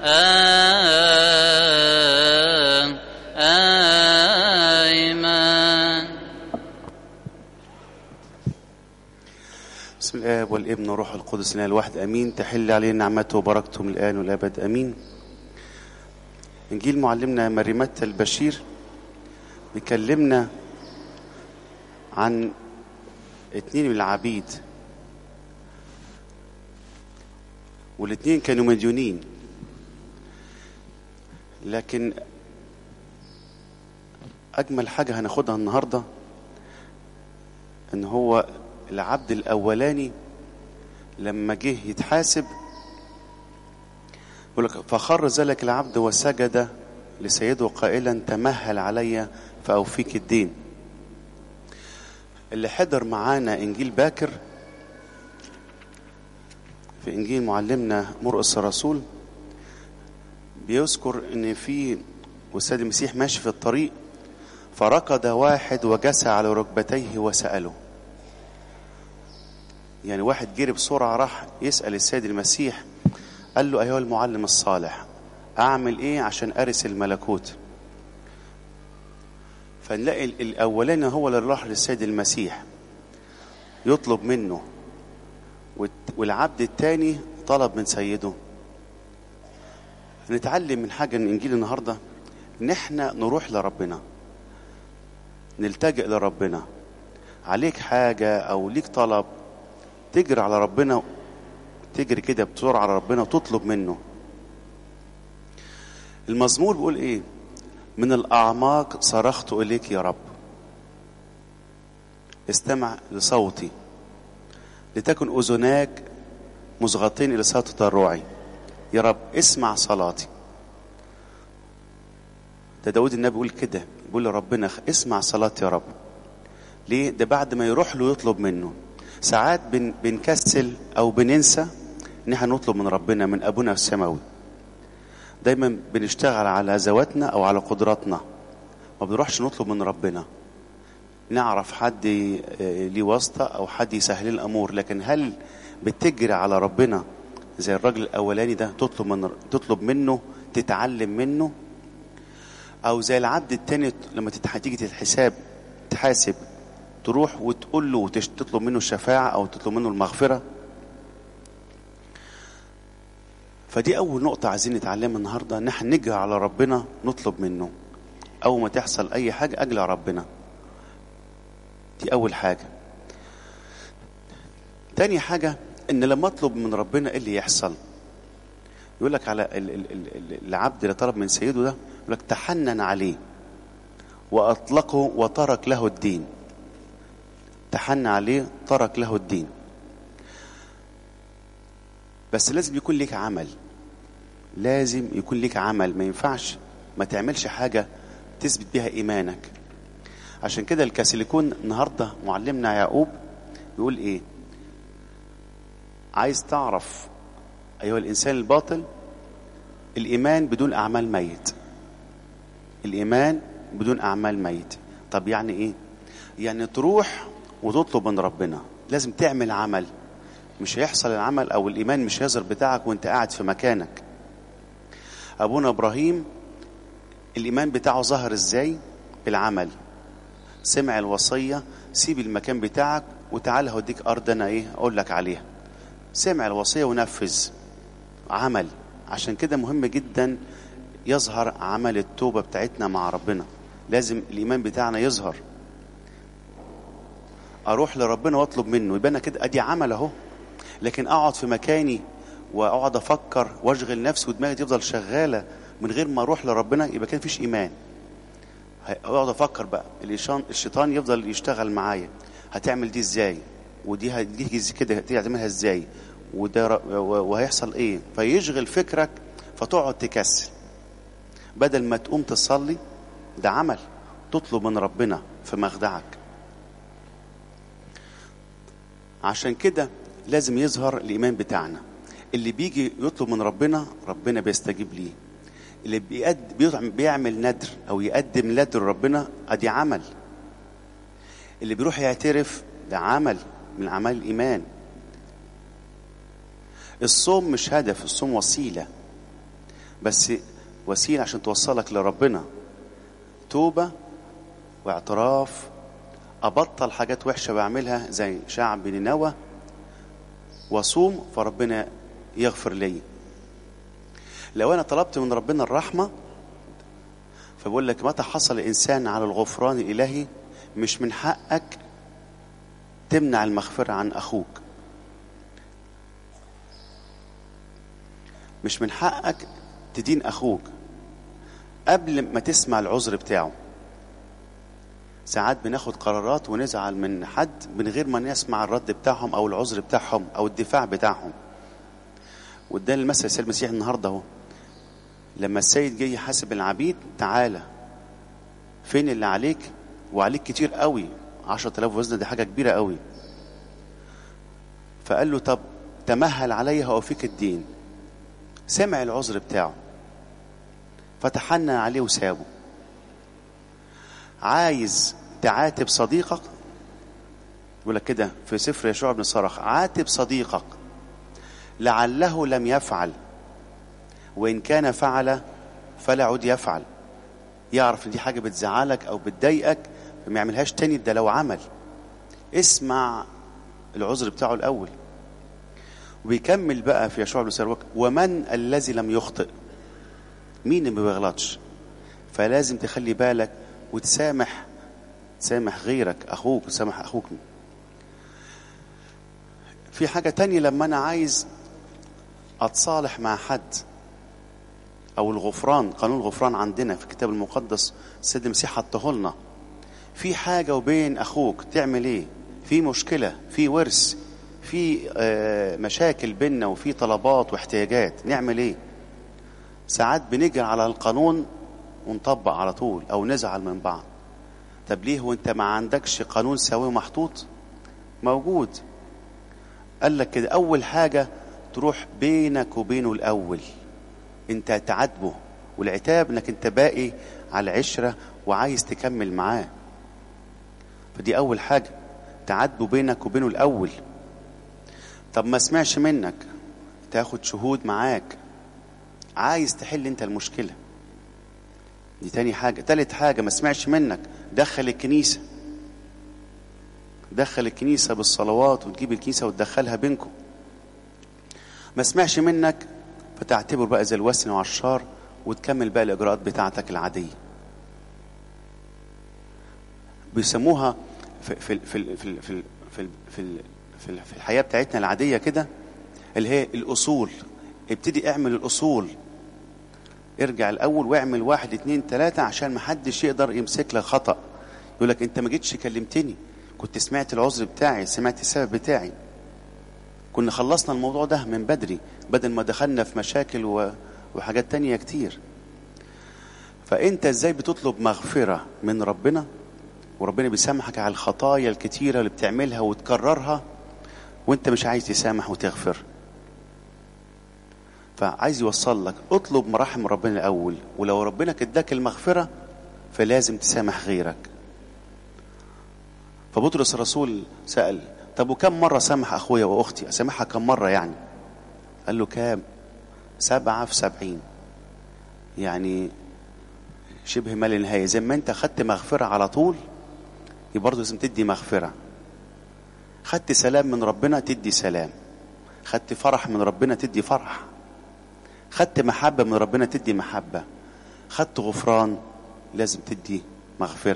آمين بسم الآب والابن والروح القدس الإله الواحد أمين تحل علينا نعمته وبركته من الآن والأبد أمين إنجيل معلمنا مريمات البشير بيكلمنا عن اتنين من العبيد والاتنين كانوا مديونين لكن أجمل حاجة هناخدها النهاردة إن هو العبد الأولاني لما جه يتحاسب يقول لك فخر ذلك العبد وسجد لسيده قائلا تمهل علي فأوفيك الدين اللي حضر معانا إنجيل باكر في إنجيل معلمنا مرقس الرسول بيذكر إن في والسيد المسيح ماشي في الطريق فركض واحد وجسى على ركبتيه وسأله يعني واحد جري بسرعة راح يسأل السيد المسيح قال له أيها المعلم الصالح أعمل إيه عشان أرث الملكوت فنلاقي ال- الأولاني هو اللي راح للسيد المسيح يطلب منه والت- والعبد التاني طلب من سيده نتعلم من حاجة من إنجيل النهاردة إن إحنا نروح لربنا نلتجئ لربنا عليك حاجة أو ليك طلب تجري على ربنا تجري كده بسرعة على ربنا وتطلب منه المزمور بيقول ايه من الأعماق صرخت إليك يا رب استمع لصوتي لتكن أذناك مصغتين إلى صوت تضرعي يا رب اسمع صلاتي ده داود النبي بيقول كده بيقول لربنا اسمع صلاتي يا رب ليه ده بعد ما يروح له يطلب منه ساعات بن بنكسل او بننسى ان احنا نطلب من ربنا من ابونا السماوي دايما بنشتغل على ذواتنا او على قدراتنا ما بنروحش نطلب من ربنا نعرف حد آه، ليه واسطة او حد يسهل لنا الامور لكن هل بتجري على ربنا زي الراجل الاولاني ده تطلب من تطلب منه تتعلم منه او زي العبد التاني لما تتح- تيجي تتحساب تحاسب تروح وتقول له وتش- تطلب منه الشفاعة أو تطلب منه المغفرة فدي أول نقطة عايزين نتعلمها النهاردة إن احنا نجري على ربنا نطلب منه أول ما تحصل أي حاجة أجري على ربنا دي أول حاجة تاني حاجة إن لما أطلب من ربنا إيه اللي يحصل يقول لك على ال- ال- ال- ال- العبد اللي طلب من سيده ده يقول لك تحنن عليه وأطلقه وترك له الدين تحنى عليه ترك له الدين بس لازم يكون ليك عمل لازم يكون ليك عمل ما ينفعش ما تعملش حاجة تثبت بيها إيمانك عشان كده الكاسيليكون النهاردة معلمنا يعقوب بيقول إيه عايز تعرف أيها الإنسان الباطل الإيمان بدون أعمال ميت الإيمان بدون أعمال ميت طب يعني إيه يعني تروح وتطلب من ربنا لازم تعمل عمل مش هيحصل العمل او الايمان مش هيظهر بتاعك وانت قاعد في مكانك ابونا ابراهيم الايمان بتاعه ظهر ازاي بالعمل سمع الوصيه سيب المكان بتاعك وتعال هوديك ارض انا ايه اقول لك عليها سمع الوصيه ونفذ عمل عشان كده مهم جدا يظهر عمل التوبه بتاعتنا مع ربنا لازم الايمان بتاعنا يظهر اروح لربنا واطلب منه يبقى انا كده ادي عمل اهو لكن اقعد في مكاني واقعد افكر واشغل نفسي ودماغي تفضل شغاله من غير ما اروح لربنا يبقى كده مفيش ايمان اقعد افكر بقى الإشان- الشيطان يفضل يشتغل معايا هتعمل دي ازاي ودي ه- دي زي كده تعملها ازاي وده ر- و- وهيحصل ايه فيشغل فكرك فتقعد تكسل بدل ما تقوم تصلي ده عمل تطلب من ربنا في مخدعك عشان كده لازم يظهر الإيمان بتاعنا اللي بيجي يطلب من ربنا ربنا بيستجيب ليه اللي بيقد بيطعم- بيعمل ندر أو يقدم ندر لربنا أدي عمل اللي بيروح يعترف ده عمل من أعمال الإيمان الصوم مش هدف الصوم وسيلة بس وسيله عشان توصلك لربنا توبه واعتراف ابطل حاجات وحشه بعملها زي شعب نينوى واصوم فربنا يغفر لي لو انا طلبت من ربنا الرحمه فبقول لك متى حصل الانسان على الغفران الالهي مش من حقك تمنع المغفره عن اخوك مش من حقك تدين اخوك قبل ما تسمع العذر بتاعه ساعات بناخد قرارات ونزعل من حد من غير ما نسمع الرد بتاعهم او العذر بتاعهم او الدفاع بتاعهم وده المثل السيد المسيح النهارده اهو لما السيد جه يحاسب العبيد تعالى فين اللي عليك وعليك كتير قوي 10000 وزن دي حاجه كبيره قوي فقال له طب تمهل علي هوفيك الدين سمع العذر بتاعه فتحنن عليه وسابه عايز تعاتب صديقك يقول لك كده في سفر يشوع بن صرخ عاتب صديقك لعله لم يفعل وإن كان فعل فلا عد يفعل يعرف ان دي حاجة بتزعلك أو بتضايقك ما يعملهاش تاني ده لو عمل اسمع العذر بتاعه الأول وبيكمل بقى في يشوع بن صرخ ومن الذي لم يخطئ مين اللي ما بيغلطش فلازم تخلي بالك وتسامح تسامح غيرك اخوك تسامح اخوك في حاجة تانية لما انا عايز اتصالح مع حد او الغفران قانون الغفران عندنا في الكتاب المقدس السيد المسيح حطه لنا في حاجة وبين اخوك تعمل ايه في مشكلة في ورث في آه مشاكل بيننا وفي طلبات واحتياجات نعمل ايه ساعات بنجري على القانون ونطبق على طول او نزعل من بعض طب ليه وانت ما عندكش قانون سوي محطوط موجود قال لك كده اول حاجه تروح بينك وبينه الاول انت تعاتبه والعتاب انك انت باقي على العشره وعايز تكمل معاه فدي اول حاجه تعاتبه بينك وبينه الاول طب ما سمعش منك تاخد شهود معاك عايز تحل انت المشكله دي تاني حاجة تالت حاجة ما سمعش منك دخل الكنيسة دخل الكنيسة بالصلوات وتجيب الكنيسة وتدخلها بينكم ما سمعش منك فتعتبر بقى زي الوسن وعشار وتكمل بقى الإجراءات بتاعتك العادية بيسموها في في في في في في في, في, في الحياة بتاعتنا العادية كده اللي هي الأصول ابتدي اعمل الأصول ارجع الاول واعمل واحد اتنين تلاتة عشان محدش يقدر يمسك لك خطأ يقول لك انت ما جيتش كلمتني كنت سمعت العذر بتاعي سمعت السبب بتاعي كنا خلصنا الموضوع ده من بدري بدل ما دخلنا في مشاكل و... وحاجات تانية كتير فانت ازاي بتطلب مغفرة من ربنا وربنا بيسامحك على الخطايا الكتيرة اللي بتعملها وتكررها وانت مش عايز تسامح وتغفر فعايز يوصل لك اطلب مراحم ربنا الاول ولو ربنا اداك المغفره فلازم تسامح غيرك فبطرس الرسول سال طب وكم مره سامح اخويا واختي اسامحها كم مره يعني قال له كام سبعة في سبعين يعني شبه ما لا نهاية زي ما انت خدت مغفرة على طول يبقى برضه لازم تدي مغفرة خدت سلام من ربنا تدي سلام خدت فرح من ربنا تدي فرح خدت محبة من ربنا تدي محبة خدت غفران لازم تدي مغفرة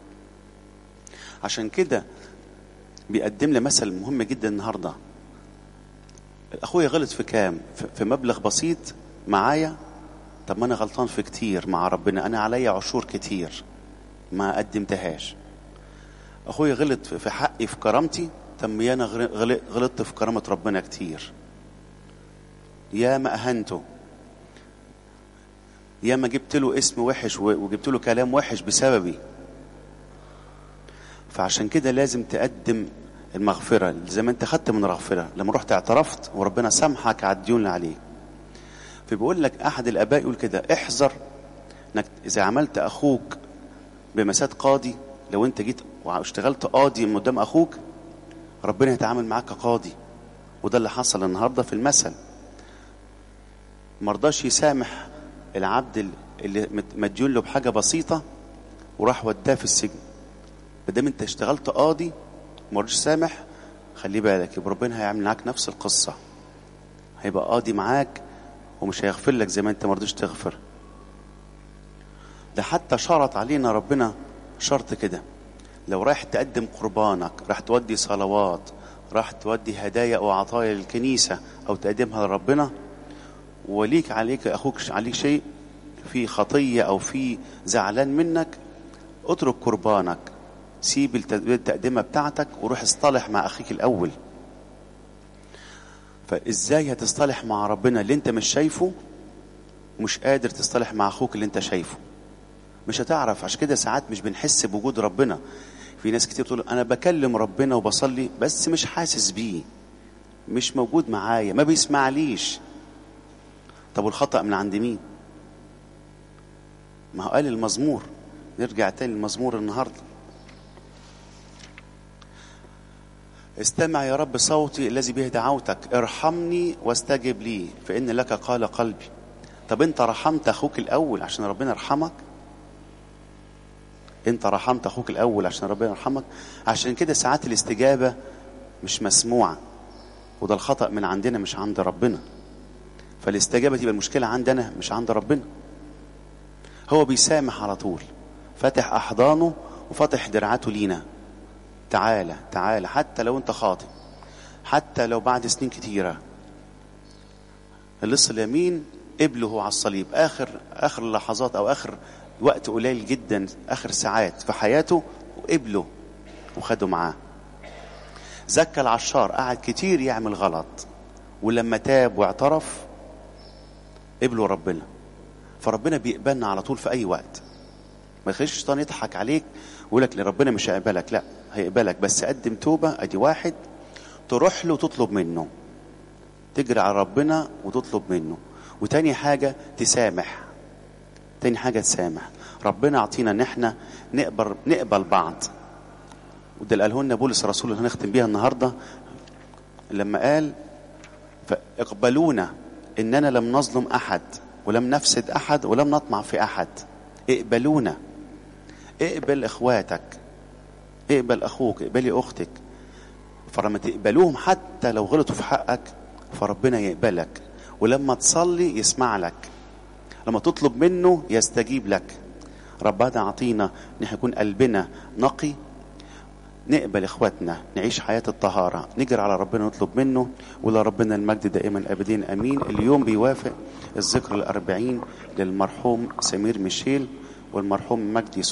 عشان كده بيقدم لي مثل مهم جدا النهارده اخويا غلط في كام في مبلغ بسيط معايا طب ما انا غلطان في كتير مع ربنا انا عليا عشور كتير ما قدمتهاش اخويا غلط في حقي في كرامتي طب ما انا غلطت في كرامة ربنا كتير يا ما اهنته يا ما جبت له اسم وحش وجبت له كلام وحش بسببي فعشان كده لازم تقدم المغفرة زي ما انت خدت من المغفرة لما رحت اعترفت وربنا سامحك على الديون اللي عليك فبيقول لك احد الاباء يقول كده احذر انك اذا عملت اخوك بمسات قاضي لو انت جيت واشتغلت قاضي من قدام اخوك ربنا يتعامل معاك كقاضي وده اللي حصل النهارده في المثل مرضاش يسامح العبد اللي مت- مديون له بحاجه بسيطه وراح وداه في السجن ما دام انت اشتغلت قاضي وما رضيتش سامح خلي بالك يبقى ربنا هيعمل معاك نفس القصه هيبقى قاضي معاك ومش هيغفر لك زي ما انت ما رضيتش تغفر ده حتى شرط علينا ربنا شرط كده لو رايح تقدم قربانك راح تودي صلوات راح تودي هدايا او عطايا للكنيسه او تقدمها لربنا وليك عليك اخوك عليك شيء في خطيه او في زعلان منك اترك قربانك سيب الت- التقدمه بتاعتك وروح اصطلح مع اخيك الاول فازاي هتصطلح مع ربنا اللي انت مش شايفه ومش قادر تصطلح مع اخوك اللي انت شايفه مش هتعرف عشان كده ساعات مش بنحس بوجود ربنا في ناس كتير تقول انا بكلم ربنا وبصلي بس مش حاسس بيه مش موجود معايا ما بيسمعليش طب والخطأ من عند مين ما هو قال المزمور نرجع تاني للمزمور النهارده استمع يا رب صوتي الذي به دعوتك ارحمني واستجب لي فإن لك قال قلبي طب انت رحمت اخوك الاول عشان ربنا يرحمك انت رحمت اخوك الاول عشان ربنا يرحمك عشان كده ساعات الاستجابة مش مسموعة وده الخطأ من عندنا مش عند ربنا فالاستجابة تبقى المشكلة عندنا مش عند ربنا هو بيسامح على طول فاتح أحضانه وفتح دراعاته لينا تعالى تعالى حتى لو انت خاطئ حتى لو بعد سنين كتيرة اللص اليمين قبله هو على الصليب آخر آخر اللحظات أو آخر وقت قليل جدا آخر ساعات في حياته وقبله وخده معاه زكى العشار قعد كتير يعمل غلط ولما تاب واعترف قبله ربنا فربنا بيقبلنا على طول في اي وقت ما يخليش الشيطان يضحك عليك ويقول لك ربنا مش هيقبلك لا هيقبلك بس قدم توبه ادي واحد تروح له وتطلب منه تجري على ربنا وتطلب منه وتاني حاجه تسامح تاني حاجه تسامح ربنا يعطينا ان احنا نقبل نقبل بعض وده اللي قاله لنا بولس الرسول اللي هنختم بيها النهارده لما قال فاقبلونا اننا لم نظلم احد ولم نفسد احد ولم نطمع في احد اقبلونا اقبل اخواتك اقبل اخوك اقبلي اختك فلما تقبلوهم حتى لو غلطوا في حقك فربنا يقبلك ولما تصلي يسمع لك لما تطلب منه يستجيب لك ربنا اعطينا ان احنا يكون قلبنا نقي نقبل اخواتنا نعيش حياة الطهارة نجري على ربنا نطلب منه ولا ربنا المجد دائما ابدين امين اليوم بيوافق الذكر الاربعين للمرحوم سمير ميشيل والمرحوم مجدي